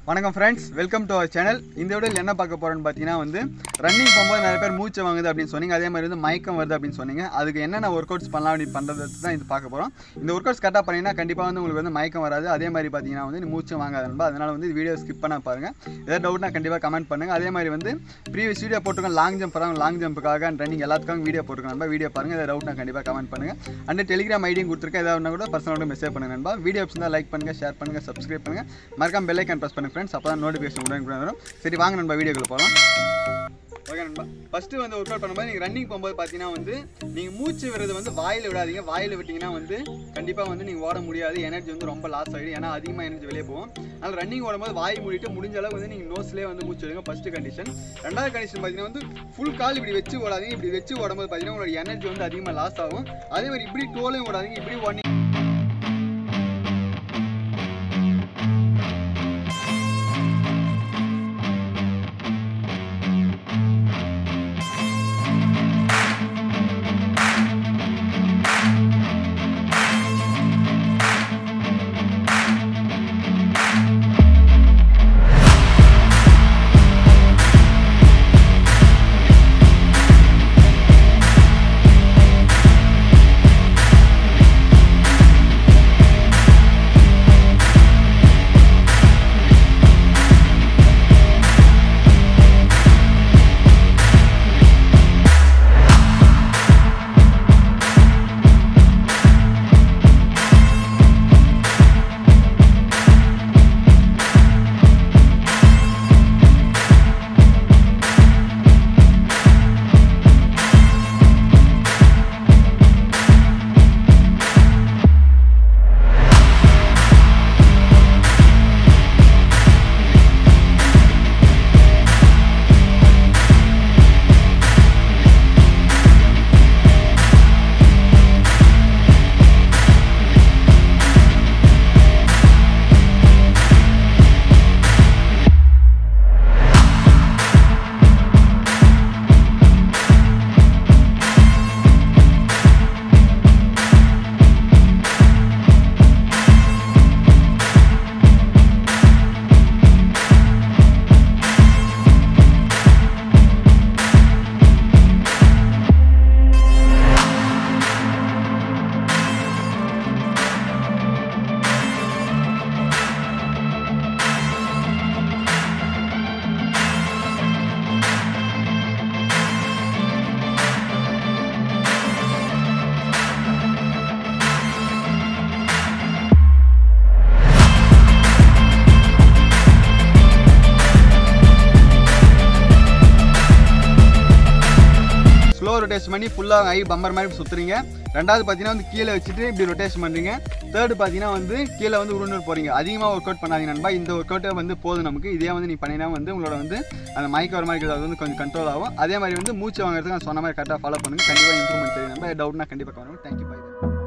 வணக்கம் friends welcome to our channel இந்த வீடியோவில் என்ன பார்க்க போகிறோன்னு பார்த்தீங்கன்னா வந்து ரன்னிங் போகும்போது நிறைய பேர் மூச்சு வாங்குது அப்படின்னு சொன்னீங்க அதே மாதிரி வந்து மயக்கம் வருது அப்படின்னு சொன்னீங்க அதுக்கு என்னென்ன ஒர்க் அவுட்ஸ் பண்ணலாம் அப்படின்னு பண்ணுறது தான் இது பார்க்க போகிறோம் இந்த ஒர்க் அவுட்ஸ் கரெக்டாக பண்ணீங்கன்னா கண்டிப்பாக வந்து உங்களுக்கு வந்து மயக்கம் வராது அதே மாதிரி பார்த்தீங்கன்னா வந்து நீ மூச்சு வாங்காது நண்பா அதனால் வந்து வீடியோ ஸ்கிப் பண்ண பாருங்கள் ஏதாவது டவுட்னா கண்டிப்பாக கமெண்ட் பண்ணுங்கள் அதே மாதிரி வந்து ப்ரீவியஸ் வீடியோ போட்டுருக்கோம் லாங் ஜம்ப் வராங்க லாங் ஜம்புக்காக ரன்னிங் எல்லாத்துக்கும் வீடியோ போட்டுருக்கோம் நண்பா வீடியோ பாருங்கள் ஏதாவது டவுட்னா கண்டிப்பாக கமெண்ட் பண்ணுங்கள் அண்ட் டெலிகிராம் ஐடியும் கொடுத்துருக்கேன் ஏதாவது கூட பர்சனோட மெசேஜ் பண்ணுங்க நண்பா வீடியோ இருந்தால் லைக் பண்ணுங்கள் ஷேர் பண்ணுங்கள் சப்ஸ்கிரைப் பண்ணுங்கள் மறக்காம பெல் ஐக்கான் ப்ரெஸ் பண்ணுங்க ஃப்ரெண்ட்ஸ் அப்போ தான் நோட்டிஃபிகேஷன் உடனே வரும் சரி வாங்க நண்பா வீடியோக்குள்ள போகலாம் ஓகே நண்பா ஃபஸ்ட்டு வந்து ஒர்க் அவுட் பண்ணும்போது நீங்கள் ரன்னிங் போகும்போது பார்த்தீங்கன்னா வந்து நீங்கள் மூச்சு விடுறது வந்து வாயில் விடாதீங்க வாயில் விட்டிங்கன்னா வந்து கண்டிப்பாக வந்து நீங்கள் ஓட முடியாது எனர்ஜி வந்து ரொம்ப லாஸ் ஆகிடும் ஏன்னா அதிகமாக எனர்ஜி வெளியே போகும் அதனால் ரன்னிங் ஓடும்போது வாய் மூடிட்டு முடிஞ்ச அளவு வந்து நீங்கள் நோஸ்லேயே வந்து மூச்சு விடுங்க ஃபஸ்ட்டு கண்டிஷன் ரெண்டாவது கண்டிஷன் பார்த்தீங்கன்னா வந்து ஃபுல் கால் இப்படி வச்சு ஓடாதீங்க இப்படி வச்சு ஓடும்போது பார்த்தீங்கன்னா உங்களோட எனர்ஜி வந்து அதிகமாக லாஸ் ஆகும் அதே மாதிரி இப்படி டோலையும் ஓடாதீங்க இப்படி ஓடி ஸ்லோ ரொட்டேஷன் பண்ணி ஃபுல்லாக ஐ பம்பர் மாதிரி சுற்றுறீங்க ரெண்டாவது பார்த்தீங்கன்னா வந்து கீழே வச்சுட்டு இப்படி ரொட்டேஷன் பண்ணுறீங்க தேர்டு பார்த்தீங்கன்னா வந்து கீழே வந்து உருண்டு போகிறீங்க அதிகமாக ஒர்க் அவுட் பண்ணாதீங்க நண்பா இந்த ஒர்க் அவுட்டே வந்து போதும் நமக்கு இதே வந்து நீ பண்ணினா வந்து உங்களோட வந்து அந்த மைக் வர மாதிரி இருக்கிறது வந்து கொஞ்சம் கண்ட்ரோல் ஆகும் அதே மாதிரி வந்து மூச்சு வாங்குறதுக்கு நான் சொன்ன மாதிரி கரெக்டாக ஃபாலோ பண்ணுங்க கண்டிப்பாக இம்ப்ரூவ்மெண்ட் தெரியும் நண்பா டவுட்னா கண்டிப்பாக பண்ணுங்க தேங்க்யூ பை